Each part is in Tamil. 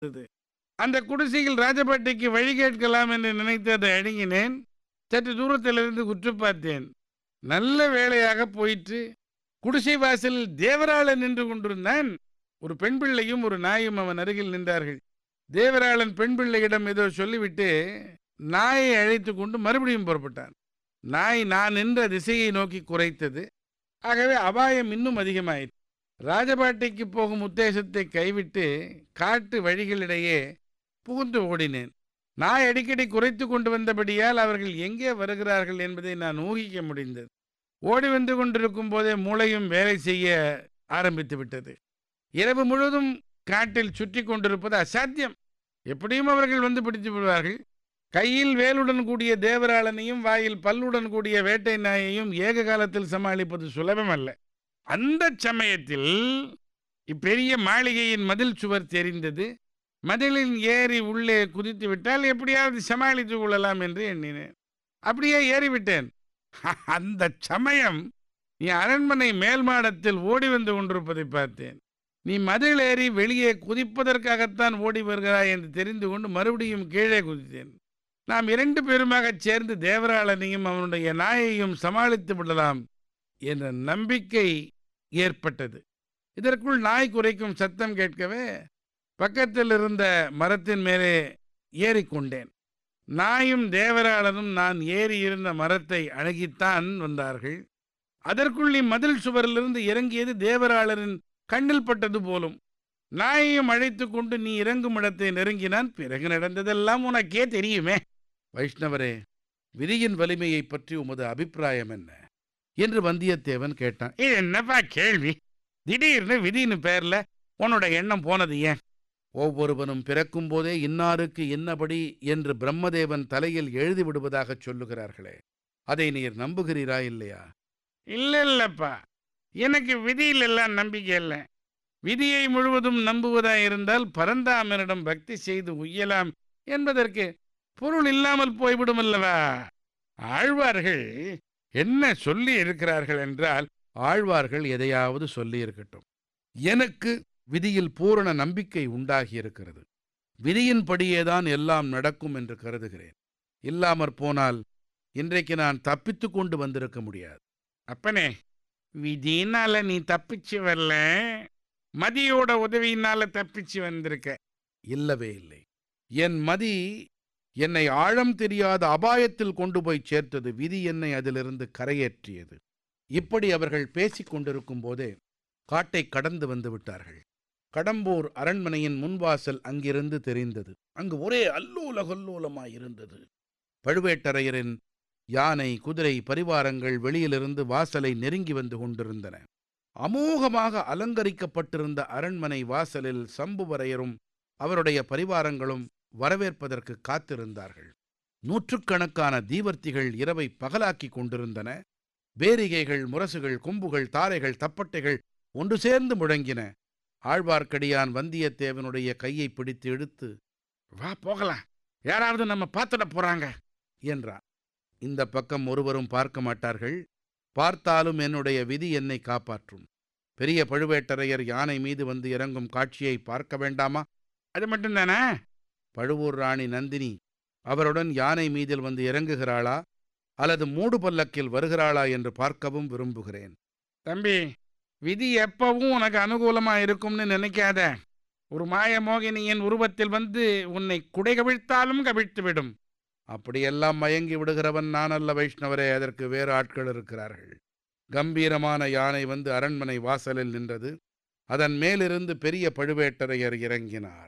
இருந்தது அந்த குடிசையில் ராஜபாட்டிக்கு வழி கேட்கலாம் என்று நினைத்து அதை அணுகினேன் சற்று தூரத்திலிருந்து உற்று பார்த்தேன் நல்ல வேளையாக போயிற்று குடிசை வாசலில் தேவராளன் நின்று கொண்டிருந்தான் ஒரு பெண் பிள்ளையும் ஒரு நாயும் அவன் அருகில் நின்றார்கள் தேவராளன் பெண் பிள்ளையிடம் ஏதோ சொல்லிவிட்டு நாயை அழைத்து கொண்டு மறுபடியும் புறப்பட்டான் நாய் நான் நின்ற திசையை நோக்கி குறைத்தது ஆகவே அபாயம் இன்னும் அதிகமாயிற்று ராஜபாட்டைக்கு போகும் உத்தேசத்தை கைவிட்டு காட்டு வழிகளிடையே புகுந்து ஓடினேன் நாய் அடிக்கடி குறைத்து கொண்டு வந்தபடியால் அவர்கள் எங்கே வருகிறார்கள் என்பதை நான் ஊகிக்க முடிந்தது ஓடி வந்து கொண்டிருக்கும் போதே மூளையும் வேலை செய்ய ஆரம்பித்து விட்டது இரவு முழுவதும் காட்டில் சுற்றி கொண்டிருப்பது அசாத்தியம் எப்படியும் அவர்கள் வந்து பிடித்து விடுவார்கள் கையில் வேலுடன் கூடிய தேவராளனையும் வாயில் பல்லுடன் கூடிய வேட்டை நாயையும் ஏக காலத்தில் சமாளிப்பது சுலபமல்ல அந்த சமயத்தில் இப்பெரிய மாளிகையின் மதில் சுவர் தெரிந்தது மதிலில் ஏறி உள்ளே குதித்து விட்டால் எப்படியாவது சமாளித்து கொள்ளலாம் என்று எண்ணினேன் அப்படியே ஏறிவிட்டேன் அந்த சமயம் நீ அரண்மனை மேல் மாடத்தில் ஓடி வந்து கொண்டிருப்பதை பார்த்தேன் நீ மதில் ஏறி வெளியே குதிப்பதற்காகத்தான் ஓடி வருகிறாய் என்று தெரிந்து கொண்டு மறுபடியும் கீழே குதித்தேன் நாம் இரண்டு பேருமாகச் சேர்ந்து தேவராளனையும் அவனுடைய நாயையும் சமாளித்து விடலாம் என்ற நம்பிக்கை ஏற்பட்டது இதற்குள் நாய் குறைக்கும் சத்தம் கேட்கவே பக்கத்தில் இருந்த மரத்தின் மேலே ஏறிக்கொண்டேன் நாயும் தேவராளனும் நான் ஏறி இருந்த மரத்தை அணுகித்தான் வந்தார்கள் அதற்குள் நீ மதில் சுவரிலிருந்து இறங்கியது தேவராளரின் கண்ணில் பட்டது போலும் நாயையும் அழைத்து கொண்டு நீ இறங்கும் இடத்தை நெருங்கினான் பிறகு நடந்ததெல்லாம் உனக்கே தெரியுமே வைஷ்ணவரே விதியின் வலிமையை பற்றி உமது அபிப்பிராயம் என்ன என்று வந்தியத்தேவன் கேட்டான் இது என்னப்பா கேள்வி திடீர்னு விதின்னு பேர்ல உன்னோட எண்ணம் போனது ஏன் ஒவ்வொருவனும் பிறக்கும் போதே இன்னாருக்கு இன்னபடி என்று பிரம்மதேவன் தலையில் எழுதி விடுவதாகச் சொல்லுகிறார்களே அதை நீர் நம்புகிறீரா இல்லையா இல்ல இல்லப்பா எனக்கு விதியில் எல்லாம் நம்பிக்கை இல்லை விதியை முழுவதும் நம்புவதா இருந்தால் பரந்தாமனிடம் பக்தி செய்து உய்யலாம் என்பதற்கு பொருள் இல்லாமல் போய்விடும் அல்லவா ஆழ்வார்கள் என்ன சொல்லி இருக்கிறார்கள் என்றால் ஆழ்வார்கள் எதையாவது சொல்லி இருக்கட்டும் எனக்கு விதியில் பூரண நம்பிக்கை உண்டாகி இருக்கிறது விதியின்படியேதான் எல்லாம் நடக்கும் என்று கருதுகிறேன் இல்லாமற் போனால் இன்றைக்கு நான் தப்பித்து கொண்டு வந்திருக்க முடியாது அப்பனே விதினால நீ தப்பிச்சு வரல மதியோட உதவியினால தப்பிச்சு வந்திருக்க இல்லவே இல்லை என் மதி என்னை ஆழம் தெரியாத அபாயத்தில் கொண்டு போய் சேர்த்தது விதி என்னை அதிலிருந்து கரையேற்றியது இப்படி அவர்கள் பேசிக் கொண்டிருக்கும் போதே காட்டை கடந்து வந்து விட்டார்கள் கடம்பூர் அரண்மனையின் முன்வாசல் அங்கிருந்து தெரிந்தது அங்கு ஒரே அல்லூல கொல்லூலமாயிருந்தது பழுவேட்டரையரின் யானை குதிரை பரிவாரங்கள் வெளியிலிருந்து வாசலை நெருங்கி வந்து கொண்டிருந்தன அமோகமாக அலங்கரிக்கப்பட்டிருந்த அரண்மனை வாசலில் சம்புவரையரும் அவருடைய பரிவாரங்களும் வரவேற்பதற்கு காத்திருந்தார்கள் நூற்றுக்கணக்கான தீவர்த்திகள் இரவை பகலாக்கி கொண்டிருந்தன பேரிகைகள் முரசுகள் கொம்புகள் தாரைகள் தப்பட்டைகள் ஒன்று சேர்ந்து முழங்கின ஆழ்வார்க்கடியான் வந்தியத்தேவனுடைய கையை பிடித்து இழுத்து வா போகலாம் யாராவது நம்ம பார்த்துட போறாங்க என்றார் இந்த பக்கம் ஒருவரும் பார்க்க மாட்டார்கள் பார்த்தாலும் என்னுடைய விதி என்னை காப்பாற்றும் பெரிய பழுவேட்டரையர் யானை மீது வந்து இறங்கும் காட்சியை பார்க்க வேண்டாமா அது மட்டும்தானே பழுவூர் ராணி நந்தினி அவருடன் யானை மீதில் வந்து இறங்குகிறாளா அல்லது மூடு பல்லக்கில் வருகிறாளா என்று பார்க்கவும் விரும்புகிறேன் தம்பி விதி எப்பவும் உனக்கு அனுகூலமா இருக்கும்னு நினைக்காத ஒரு மாய மோகினியின் உருவத்தில் வந்து உன்னை குடை கவிழ்த்தாலும் கவிழ்த்து விடும் அப்படியெல்லாம் மயங்கி விடுகிறவன் நான் அல்ல வைஷ்ணவரே அதற்கு வேறு ஆட்கள் இருக்கிறார்கள் கம்பீரமான யானை வந்து அரண்மனை வாசலில் நின்றது அதன் மேலிருந்து பெரிய பழுவேட்டரையர் இறங்கினார்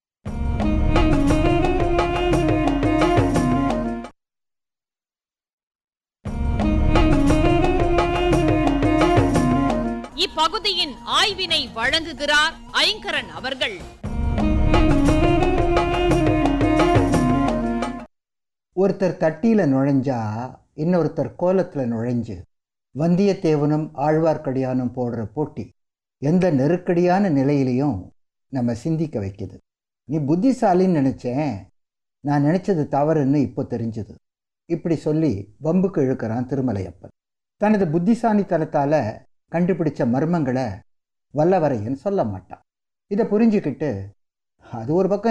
இப்பகுதியின் ஆய்வினை வழங்குகிறார் ஐங்கரன் அவர்கள் ஒருத்தர் தட்டியில் நுழைஞ்சா இன்னொருத்தர் கோலத்தில் நுழைஞ்சு வந்தியத்தேவனும் ஆழ்வார்க்கடியானும் போடுற போட்டி எந்த நெருக்கடியான நிலையிலையும் நம்ம சிந்திக்க வைக்குது நீ புத்திசாலின்னு நினச்சேன் நான் நினச்சது தவறுன்னு இப்போ தெரிஞ்சுது இப்படி சொல்லி வம்புக்கு இழுக்கிறான் திருமலையப்பன் தனது புத்திசாலித்தனத்தால் கண்டுபிடிச்ச மர்மங்களை வல்லவரையன் சொல்ல மாட்டான் இதை புரிஞ்சுக்கிட்டு அது ஒரு பக்கம்